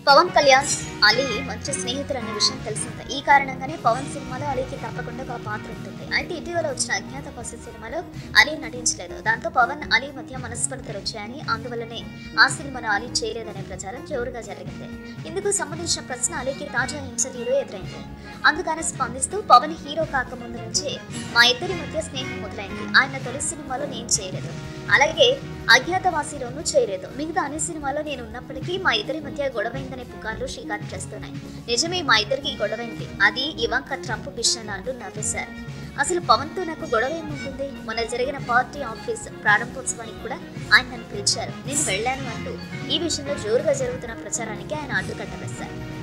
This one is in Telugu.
పవన్ కళ్యాణ్ అలీ మంచి స్నేహితులు అనే విషయం తెలిసిందే ఈ కారణంగానే పవన్ సినిమాలో అలీకి తప్పకుండా ఒక పాత్ర ఉంటుంది అయితే ఇటీవల వచ్చిన అజ్ఞాతవాసి సినిమాలో అలీ నటించలేదు దాంతో పవన్ అలీ మధ్య మనస్పర్ధలు వచ్చాయని అందువల్లనే ఆ సినిమాను అలీ చేయలేదనే ప్రచారం జోరుగా జరిగింది ఇందుకు సంబంధించిన ప్రశ్న అలీకి తాజా ఇంటర్వ్యూలో ఎదురైంది అందుకని స్పందిస్తూ పవన్ హీరో కాకముందు నుంచే మా ఇద్దరి మధ్య స్నేహం మొదలైంది ఆయన తొలి సినిమాలో నేను చేయలేదు అలాగే అజ్ఞాతవాసిలోనూ చేయలేదు మిగతా అన్ని సినిమాలో నేను ఉన్నప్పటికీ మా ఇద్దరి మధ్య గొడవైందనే పుకార్లు షికారు చేస్తున్నాయి నిజమే మా ఇద్దరికి గొడవైంది అది ఇవాంక ట్రంప్ విషయాన్ని అంటూ నవ్వేశారు అసలు పవన్తో నాకు గొడవ ఏముంటుంది మొన్న జరిగిన పార్టీ ఆఫీస్ ప్రారంభోత్సవానికి కూడా ఆయన నన్ను పిలిచారు నేను వెళ్ళాను అంటూ ఈ విషయంలో జోరుగా జరుగుతున్న ప్రచారానికి ఆయన అడ్డుకట్ట వేశారు